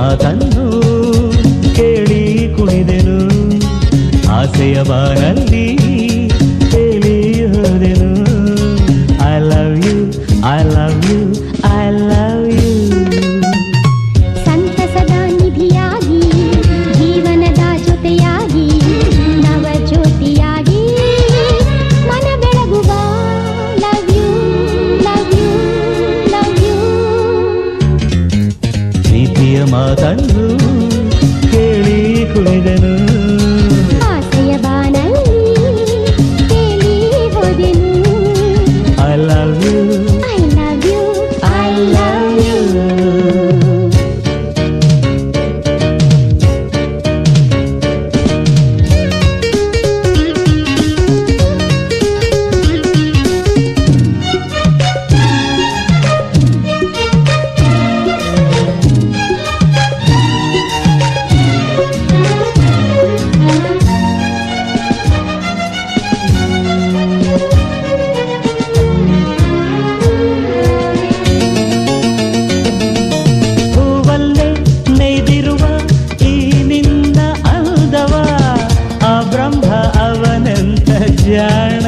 ಮಾತನ್ನು ಕೇಳಿ ಕುಣಿದೆನು ಆಸೆಯ ಬಾನಲ್ಲಿ ತೇಲಿ ಹೋದೆನು I love you I love you I love you ಸಂತಸದ ನಿಧಿಯಾಗಿ ಜೀವನದ ಜೊತೆಯಾಗಿ ನವ ಜ್ಯೋತಿಯಾಗಿ ಮನ ಬೆಳಗುವ love you love you love you ಪ್ರೀತಿಯ ಮಾತನ್ನು ಕೇಳಿ ಕುಣಿದೆನು ಆಸೆಯ ಬಾನಲ್ಲಿ ತೇಲಿ ಹೋದೆನು I love you I love you I love you ಹೂವಲ್ಲೇ ನೇಯ್ದಿರುವ ಈ ನಿನ್ನ ಅಂದವ ಆ ಬ್ರಹ್ಮ ಅವನೆಂತ ಜಾಣ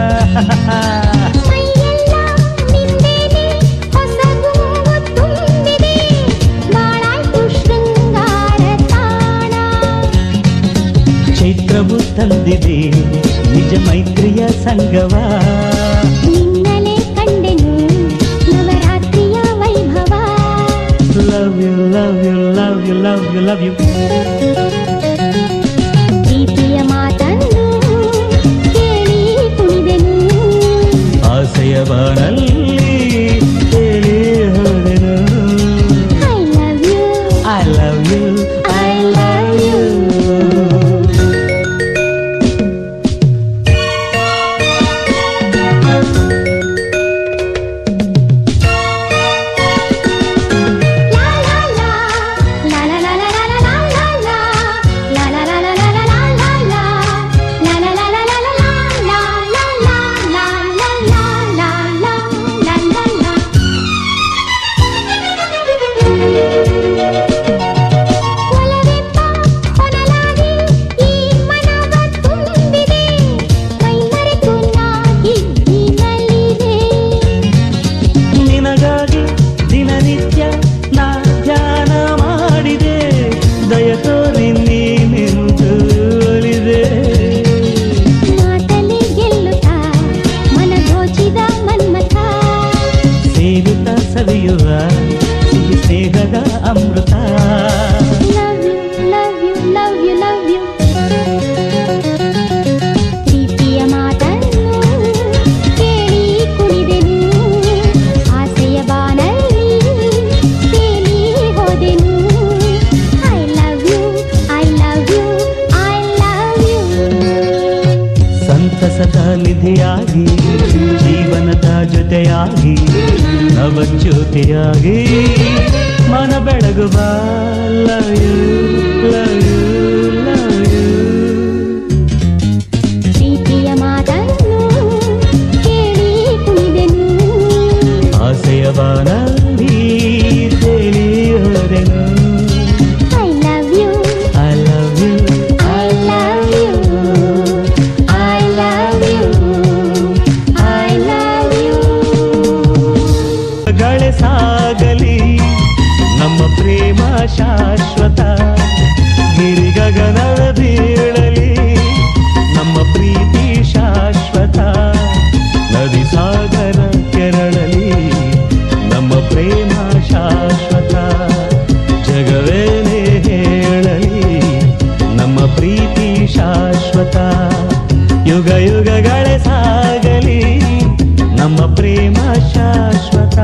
ಮೈಯೆಲ್ಲ ನಿಂದೇನೆ ಹೊಸಗು ತುಂಬಿದೆ ಬಾಳಾಯ್ತು ಶೃಂಗಾರ ತಾಣ ಚೈತ್ರವು ತಂದಿದೆ ನಿಜ ಮೈತ್ರಿಯ ಸಂಗವ ನಿನ್ನಲೆ ಕಂಡೆನು ನವರಾತ್ರಿಯ ವೈಭವ love you love you love you love you love you ಪ್ರೀತಿಯ ಮಾತನ್ನು ಕೇಳಿ ಕುಣಿದೆನು ಆಸೆಯ ಬಾಣಲ್ಲಿ ತೇಲಿ ಹೋದೆನು I love you I love you I love you ಒಲವೆಂಬ ಹೊನಲಾಗಿ ಈ ಮನವ ತುಂಬಿದೆ ಕೈ ಮರೆತು ನಾ ಹಿಗ್ಗಿನಲ್ಲಿದೆ ನಿನಗಾಗಿ ದಿನನಿತ್ಯ ನಾ ಧ್ಯಾನ ಮಾಡಿದೆ ದಯ ತೋರಿ ನೀ ನಿಂತು ಒಲಿದೆ ಮಾತಲ್ಲಿ ಗೆಲ್ಲುತ್ತಾ ಮನ ದೋಚಿದ ಮನ್ಮಥ ಸೇವಿತ ಸವಿಯುವ ಸಿಹಿ ಸ್ನೇಹದ ಅಮೃತ love you love you love you love you ಪ್ರೀತಿಯ ಮಾತನ್ನು ಕೇಳಿ ಕುಣಿದೆನು ಆಸೆಯ ಬಾನಲ್ಲಿ ತೇಲಿ ಹೋದೆನು I love you I love you I love you ಸಂತಸದ ನಿಧಿಯಾಗಿ ಜೀವನದ ಜೊತೆಯಾಗಿ ನವಜ್ಯೋತಿಯಾಗಿ ಮನ ಬೆಳಗುವ love you love you love you ಪ್ರೀತಿಯ ಮಾತನ್ನು ಕೇಳಿ ಕುಣಿದೆನು ಆಸೆಯ ಬಾನಲ್ಲಿ ತೇಲಿ ಹೋದೆನು I love you I love you I love you. I love you. I love you. ಗಳೇ ಸಾಗಲಿ ನಮ್ಮ ಪ್ರೇಮ ಶಾಶ್ವತ ಗಿರಿಗಗನದ ಬೀಳಲಿ ನಮ್ಮ ಪ್ರೀತಿ ಶಾಶ್ವತ ನದಿ ಸಾಗರ ಕೆರಳಲಿ ನಮ್ಮ ಪ್ರೇಮ ಶಾಶ್ವತ ಜಗವೇನೇ ಹೇಳಲಿ ನಮ್ಮ ಪ್ರೀತಿ ಶಾಶ್ವತ ಯುಗ ಯುಗಗಳೇ ಸಾಗಲಿ ನಮ್ಮ ಪ್ರೇಮ ಶಾಶ್ವತ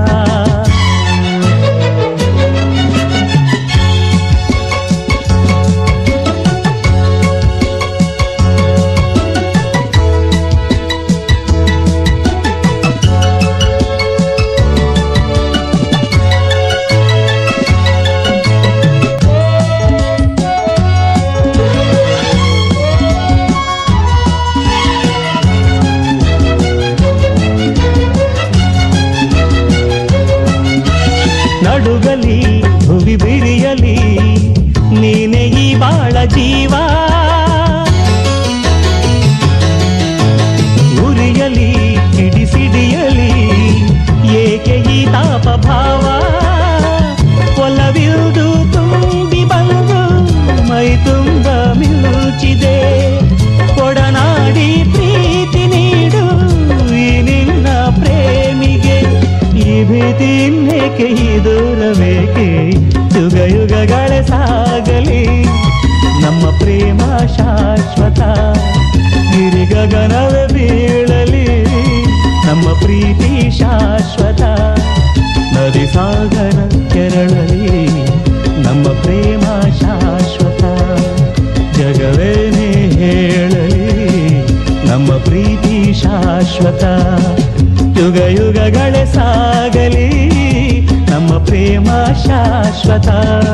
ಗಗನವೇ ಬೀಳಲಿ ನಮ್ಮ ಪ್ರೀತಿ ಶಾಶ್ವತ ನದಿ ಸಾಗರ ಕೆರಳಲಿ ನಮ್ಮ ಪ್ರೇಮ ಶಾಶ್ವತ ಜಗವೇನೇ ಹೇಳಲಿ ನಮ್ಮ ಪ್ರೀತಿ ಶಾಶ್ವತ ಯುಗ ಯುಗಗಳೇ ಸಾಗಲಿ ನಮ್ಮ ಪ್ರೇಮ ಶಾಶ್ವತ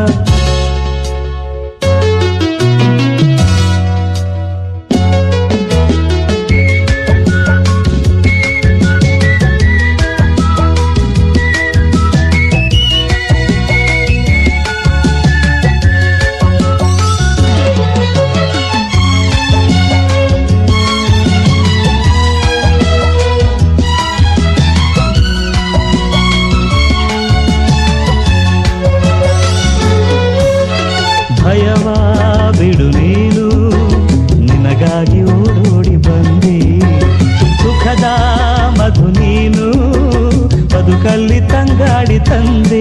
ಭಯವ ಬಿಡು ನೀನು ನಿನಗಾಗಿ ಓಡೋಡಿ ಬಂದಿ ಸುಖದ ಮಧು ನೀನು ಬದುಕಲ್ಲಿ ತಂಗಾಡಿ ತಂದೆ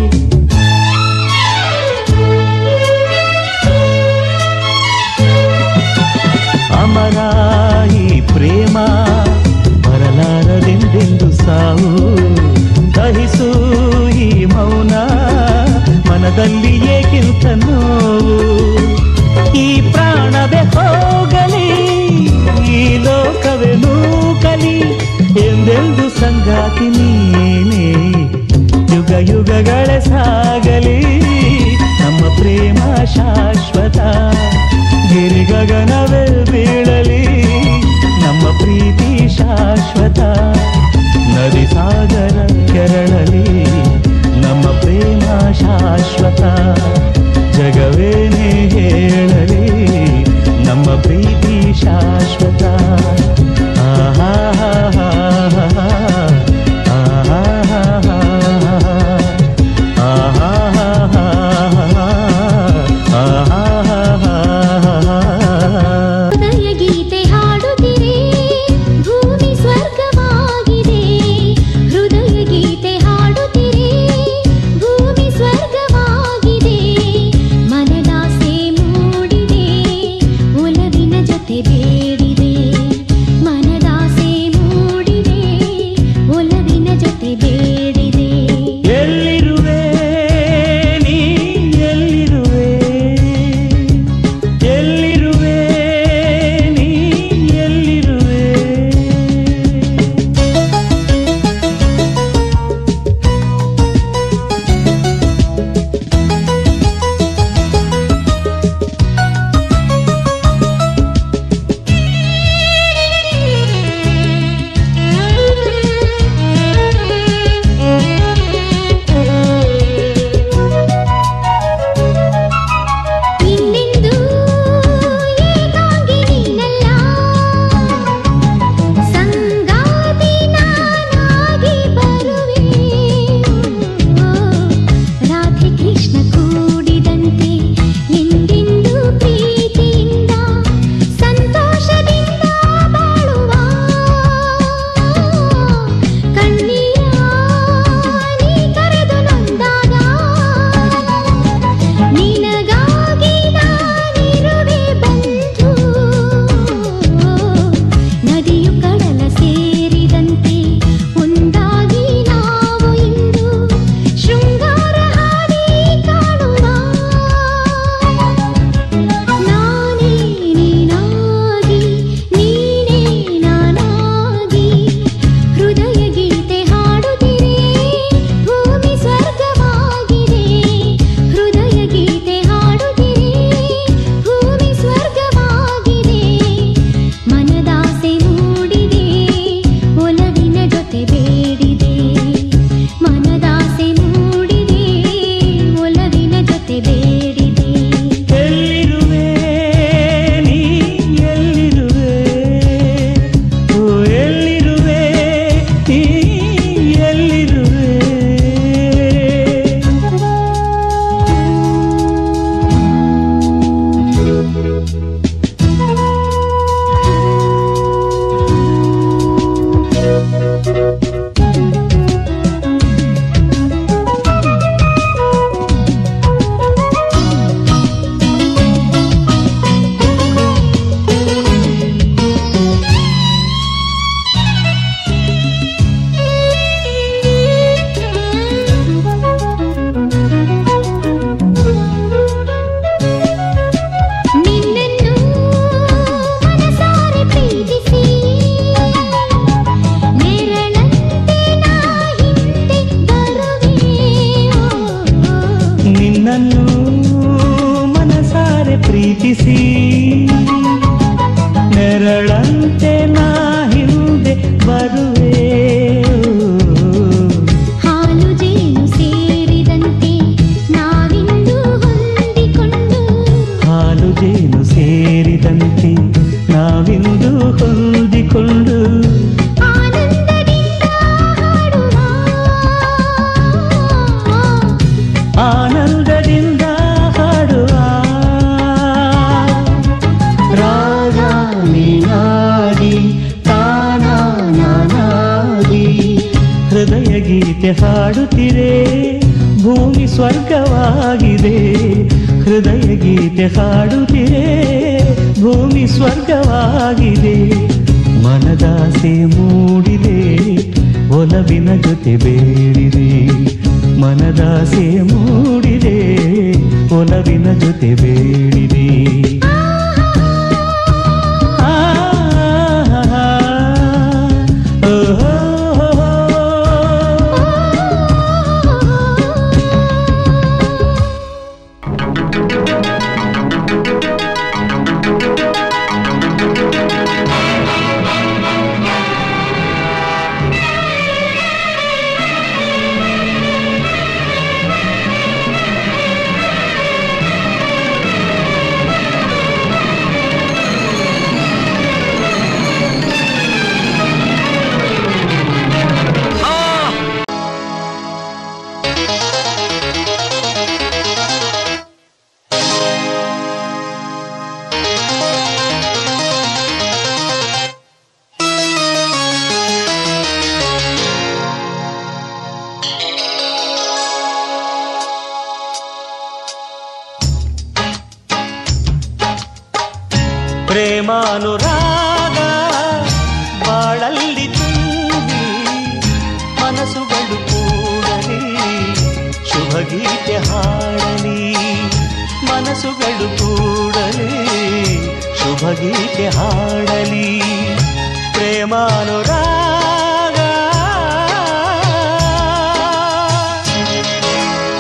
ಅಮರ ಈ ಪ್ರೇಮ ಬರಲಾರದೆಂದೆಂದು ಸಾವು ದಹಿಸು ಈ ಮೌನ ಮನದಲ್ಲಿ ಏಕಿಂತ ನೋವು ಈ ಪ್ರಾಣವೇ ಹೋಗಲಿ ಈ ಲೋಕವೇ ನೂಕಲಿ ಎಂದೆಂದು ಸಂಗಾತಿ ನೀನೇ ಯುಗ ಯುಗಗಳ ಸಾಗಲಿ ನಮ್ಮ ಪ್ರೇಮ ಶಾಶ್ವತ ಗಿರಿ ಗಗನವೇ ಬೀಳಲಿ ನಮ್ಮ ಪ್ರೀತಿ ಶಾಶ್ವತ ನದಿ ಸಾಗರ ಕೆರಳಲಿ ನಮ್ಮ ಪ್ರೇಮ ಶಾಶ್ವತ ಜಗವೇನೇ ಹೇಳಲಿ ನಮ್ಮ ಪ್ರೀತಿ ಶಾಶ್ವತ ಆಹಾ ಹೃದಯ ಗೀತೆ ಹಾಡುತ್ತಿರೆ ಭೂಮಿ ಸ್ವರ್ಗವಾಗಿದೆ ಹೃದಯ ಗೀತೆ ಹಾಡುತ್ತಿರೆ ಭೂಮಿ ಸ್ವರ್ಗವಾಗಿದೆ ಮನದಾಸೆ ಮೂಡಿದೆ ಒಲವಿನ ಜೊತೆ ಬೇಡಿದೆ ಮನದಾಸೆ ಮೂಡಿದೆ ಒಲವಿನ ಜೊತೆ ಬೇಡಿದೆ ಆ, ಓಹೋ, ಪ್ರೇಮಾನುರಾಗ ಬಾಳಲ್ಲಿ ತುಂಬಿ ಮನಸ್ಸುಗಳು ಕೂಡಲಿ ಶುಭ ಗೀತೆ ಹಾಡಲಿ ಮನಸ್ಸುಗಳು ಕೂಡಲಿ ಶುಭ ಗೀತೆ ಹಾಡಲಿ ಪ್ರೇಮಾನುರಾಗ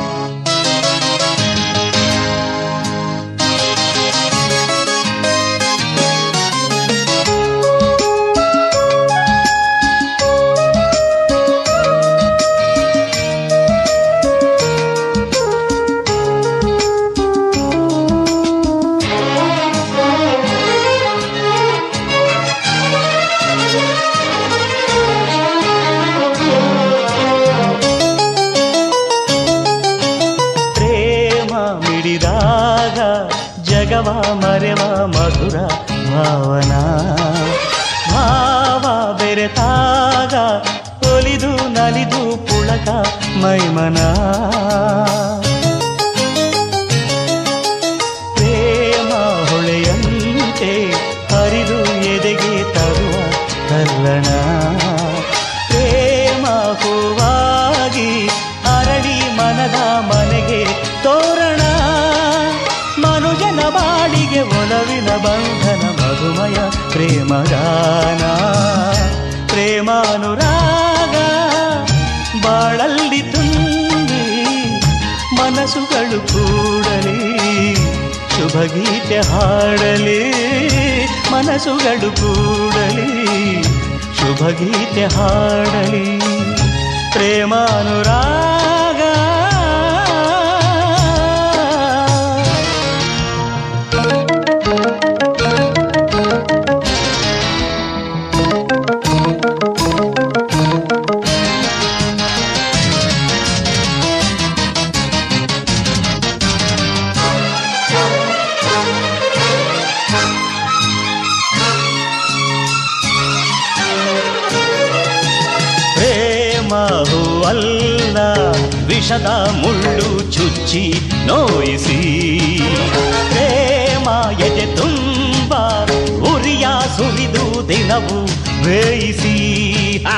ಪ್ರೇಮ ಮಿಡಿದಾಗ ಜಗವ ಮರೆವ ಮಧುರ ಭಾವನಾ ಭಾವ ಬೆರೆತಾಗ ಒಲಿದು ನಲಿದು ಪುಳಕ ಮೈಮನ ಪ್ರೇಮ ಹೊಳೆಯಂತೆ ಹರಿದು ಎದೆಗೆ ತರುವ ಕಲ್ಲಣ ಪ್ರೇಮ ಹೂವಾಗಿ ಅರಳಿ ಮನದ ಮನೆಗೆ ತೋರಣ ಮನುಜನ ಬಾಳಿಗೆ ಒಲವಿನ ಬಂಧನ ಮಧುಮಯ ಪ್ರೇಮಗಾನ ಪ್ರೇಮಾನುರಾಗ ಬಾಳಲ್ಲಿ ತುಂಬಿ ಮನಸ್ಸುಗಳು ಕೂಡಲಿ ಶುಭ ಗೀತೆ ಹಾಡಲಿ ಮನಸ್ಸುಗಳು ಕೂಡಲಿ ಶುಭ ಗೀತೆ ಹಾಡಲಿ ಪ್ರೇಮಾನುರಾಗ ಪ್ರೇಮ ಹೂವಲ್ಲ ವಿಷದ ಮುಳ್ಳು ಚುಚ್ಚಿ ನೋಯಿಸಿ ಪ್ರೇಮ ಎದೆ ತುಂಬ ಉರಿಯ ಸುರಿದು ದಿನವು ಬೇಯಿಸಿ ಹಾ.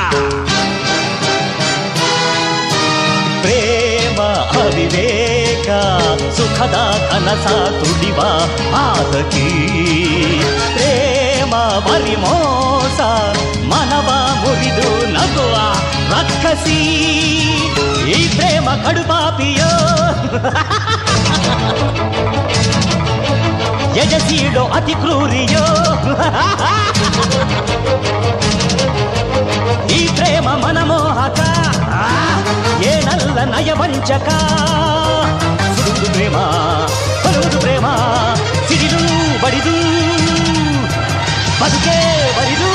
ಪ್ರೇಮ ಅವಿವೇಕ ಸುಖದ ಕನಸ ತುಡಿವ ಆತಕಿ ಪ್ರೇಮ ಬರಿ ಮೋಸ ಮನವ ಮುರಿದು ನಗುವ ರಕ್ಕಸಿ ಈ ಪ್ರೇಮ ಕಡುಪಾಪಿಯೋ ಎಜಸೀಡೋ ಅತಿ ಕ್ರೂರಿಯೋ ಈ ಪ್ರೇಮ ಮನಮೋಹಕ ಆ, ಏನಲ್ಲ ನಯವಂಚಕ ಸುಡುವುದು ಪ್ರೇಮ ಬರುವುದು ಪ್ರೇಮ ಸಿಡಿದು ಬಡಿದು ಬದುಕೆ ಬರಿದು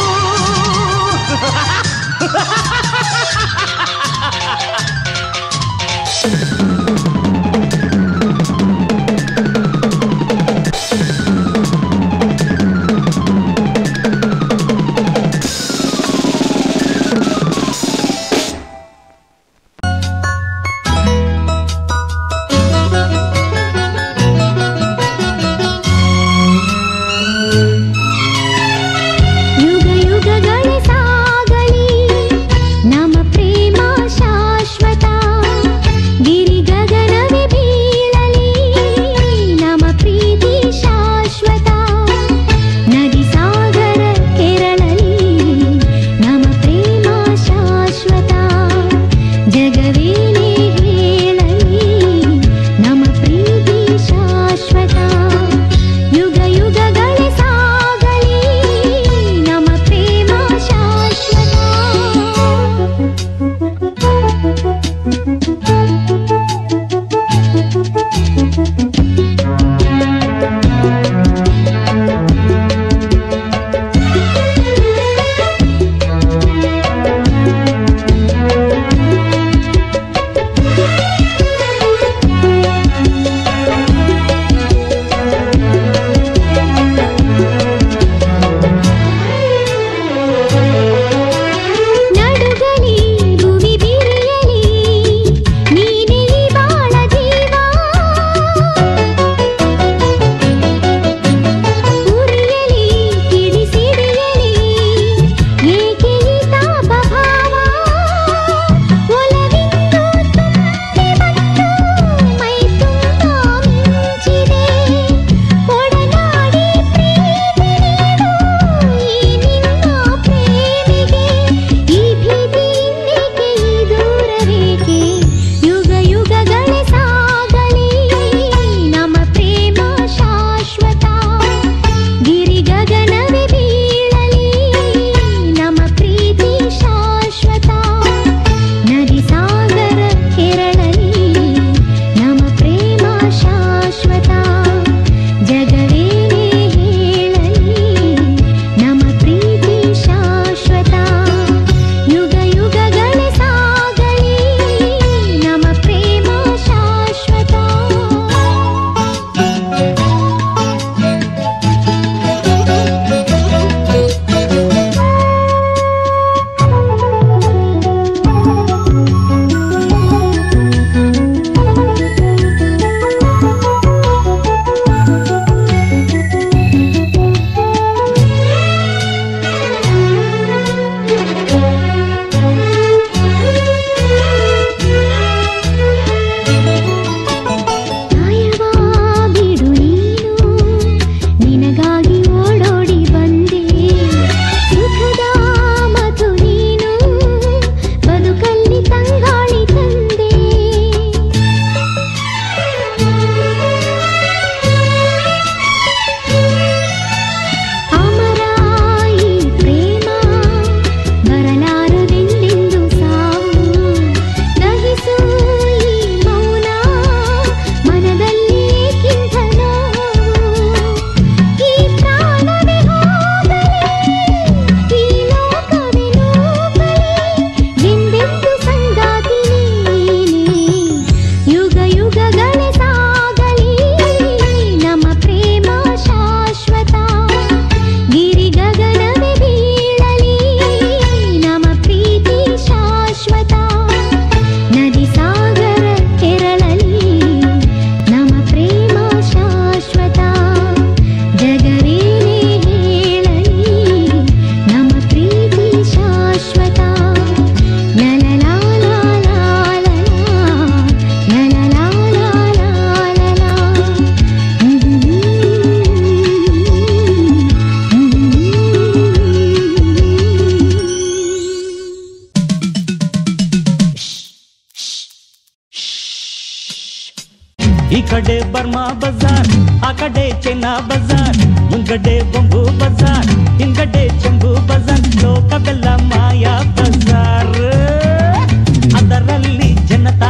ಬರ್ಮಾ ಬಜಾರ್ ಆ ಕಡೆ ಚೈನಾ ಬಜಾರ್ ಮುಂಗಡೆ ಬೊಂಬು ಬಜಾರ್ ಹಿಂಗಡೆ ಚೆಂಬು ಬಜಾರ್ ಲೋಕವೆಲ್ಲ ಮಾಯಾ ಬಜಾರ್ ಅದರಲ್ಲಿ ಜನತಾ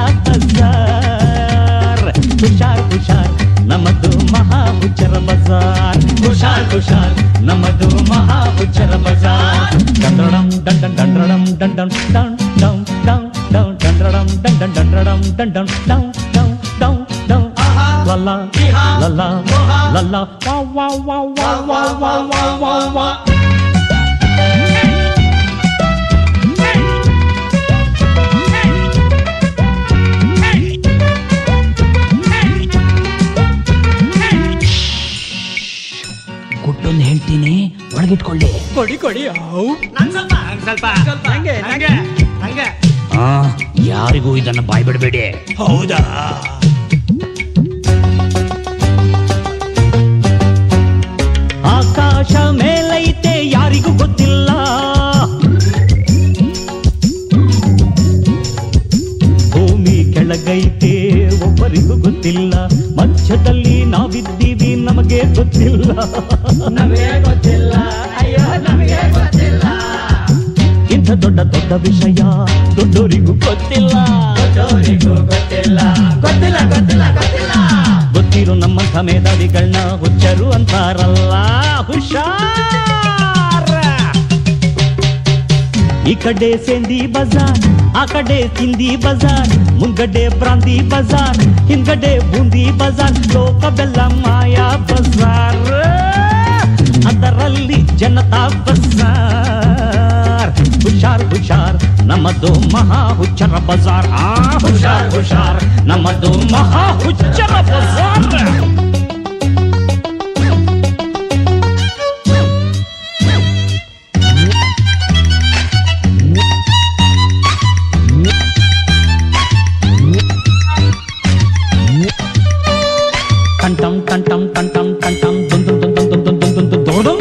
ಬಜಾರ್ ಹುಷಾರ್ ಹುಷಾರ್ ನಮ್ಮದು ಮಹಾ ಹುಚ್ಚರ ಬಜಾರ್ ಹುಷಾರ್ ಹುಷಾರ್ ನಮ್ಮದು ಮಹಾ ಹುಚ್ಚರ ಬಜಾರ್ ದಂಡಡಂ ದಂಡಂ ದಂಡಡಂ ದಂಡಂ ಡಂ ಡಂ ಡಂ ಡಂ ದಂಡಡಂ ದಂಡಂ ದಂಡಡಂ ದಂಡಂ ಡಂ ಡಂ ಡಂ ಡಂ ಲಲ್ಲ ಲಲ್ಲ ಲಲ್ಲ ವಾ ವಾ ವಾ ವಾ ವಾ ವಾ ವಾ ವಾ ವಾ ಗುಟ್ಟೊಂದು ಹೇಳ್ತೀನಿ ಒಳಗಿಟ್ಕೊಳ್ಳಿ ಕೊಡಿ ಕೊಡಿ ಆ, ಯಾರಿಗೂ ಇದನ್ನ ಬಾಯ್ ಬಿಡಬೇಡಿ ಹೌದಾ ಆಕಾಶ ಮೇಲೈತೆ ಯಾರಿಗೂ ಗೊತ್ತಿಲ್ಲ ಭೂಮಿ ಕೆಳಗೈತೆ ಒಬ್ಬರಿಗೂ ಗೊತ್ತಿಲ್ಲ ಮಧ್ಯದಲ್ಲಿ ನಾವಿದ್ದೀವಿ ನಮಗೆ ಗೊತ್ತಿಲ್ಲ ನಮಗೆ ಗೊತ್ತಿಲ್ಲ ಅಯ್ಯೋ ನಮಗೆ ಗೊತ್ತಿಲ್ಲ ಇಂಥ ದೊಡ್ಡ ದೊಡ್ಡ ವಿಷಯ ದೊಡ್ಡವರಿಗೂ ಗೊತ್ತಿಲ್ಲ ದೊಡ್ಡವರಿಗೂ ಗೊತ್ತಿಲ್ಲ ಗೊತ್ತಿಲ್ಲ ಗೊತ್ತಿಲ್ಲ ಗೊತ್ತಿಲ್ಲ ಗೊತ್ತಿರೋ ನಮ್ಮಂಥ ಮೇಧಾವಿಗಳನ್ನ ಹುಚ್ಚರು ಅಂತಾರಲ್ಲ ಹುಷಾರ ಈ ಕಡೆ ಸೇಂದಿ ಬಜಾರ್ ಆ ಕಡೆ ತಿಂದಿ ಬಜಾರ್ ಮುಂಗಡೆ ಪ್ರಾಂತಿ ಬಜಾರ್ ಹಿಂಗಡೆ ಬೂಂದಿ ಬಜಾರ್ ಲೋಕ ಬೆಲ್ಲ ಮಾಯಾ ಬಜಾರ್ ಅದರಲ್ಲಿ ಜನತಾ ಬಜಾರ್ ಹುಷಾರ್ ಹುಷಾರ್ ನಮ್ಮದು ಮಹಾ ಹುಚ್ಚರ ಬಜಾರ್ ಆ ಹುಷಾರ್ ಹುಷಾರ್ ನಮ್ಮದು ಮಹಾ ಹುಚ್ಚರ ಬಜಾರ್ ಟಂಟಂ ಟಂಟಂ ಟಂಟಂ ಟಂಟಂ ದುಂ ದುಂ ದುಂ ದುಂ ದುಂ ದುಂ ದುಂ ದುಂ ದುಂ ದೋದಂ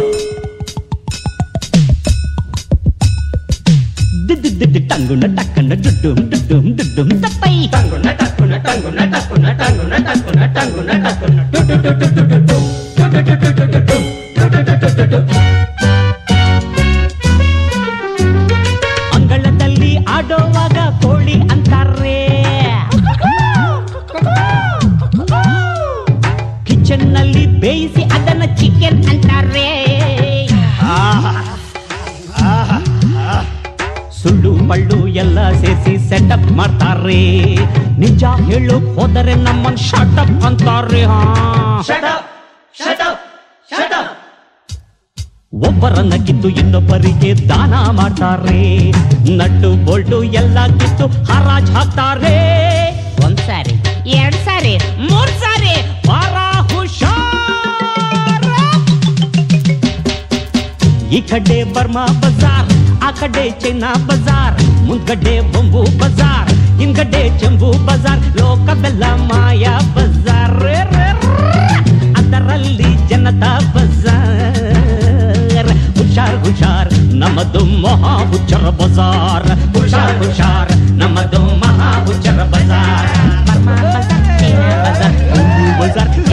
ದಿದ್ದಿ ದಿದ್ದಿ ಟಂಗುನ ಟಕ್ಕನ ಡುಡ್ಡುಂ ಡುಡ್ಡುಂ ಡುಡ್ಡುಂ ತಪ್ಪೈ ಟಂಗುನ ಟಕ್ಕುನ ಟಂಗುನ ಟಕ್ಕುನ ಟಂಗುನ ಟಕ್ಕುನ ಟಂಗುನ ಟಕ್ಕುನ ಡು ಡು ಡು ಡು ಡು ಡು ಡು. ಡು ಡು ಡು ಡು ಡು ಡು ಡು. ಡು ಡು ಡು ಡು ಡು ಡು. ಅಂಗಳದಲ್ಲಿ ಆಡೋವಾಗ ಕೋಳಿ ಅಂತಾರೆ ಕಿಚನ್ ನಲ್ಲಿ ಬೇಯಿಸಿ ಅದನ್ನ ಚಿಕನ್ ಅಂತಾರೆ ಸುಳ್ಳು ಪಳ್ಳು ಎಲ್ಲ ಸೇರಿಸಿ ಸೆಟಪ್ ಮಾಡ್ತಾರೆ ನಿಜ ಹೇಳೋಕ್ ಹೋದರೆ ನಮ್ಮನ್ ಶಟಪ್ ಅಂತಾರೆ ಹಾ ಒಬ್ಬರನ್ನ ಕಿತ್ತು ಇನ್ನೊಬ್ಬರಿಗೆ ದಾನ ಮಾಡ್ತಾರೆ ನಟ್ಟು ಬೋಲ್ಟು ಎಲ್ಲ ಕಿತ್ತು ಹರಾಜ್ ಹಾಕ್ತಾರೆ ಒಂದ್ಸಾರಿ ಎರಡ್ ಸಾರಿ ಮೂರ್ ಸಾರಿ ವಾರ ಹುಷಾರ್ ಈ ಕಡೆ ಬರ್ಮಾ ಬಜಾರ್ ಆ ಕಡೆ ಚೈನಾ ಬಜಾರ್ ಮುಂದ್ಗಡೆ ಬೊಂಬು ಬಜಾರ್ ಹಿಂದ್ಗಡೆ ಚೆಂಬು ಬಜಾರ್ ಲೋಕವೆಲ್ಲ ಮಾಯಾ ಬಜಾರ್ ರೇ ರೇ ರೇ. ಅದರಲ್ಲಿ ಜನತಾ ಬಜಾರ್ ಹುಷಾರ್ ಹುಷಾರ್ ನಮ್ಮದು ಮಹಾ ಹುಚ್ಚರ ಬಜಾರ್ ಹುಷಾರ್ ಹುಷಾರ್ ನಮ್ಮದು ಮಹಾ ಹುಚ್ಚರ ಬಜಾರ್ ಬರ್ಮಾ ಬಜಾರ್ ಚೈನಾ ಬಜಾರ್ ಬಜಾರ್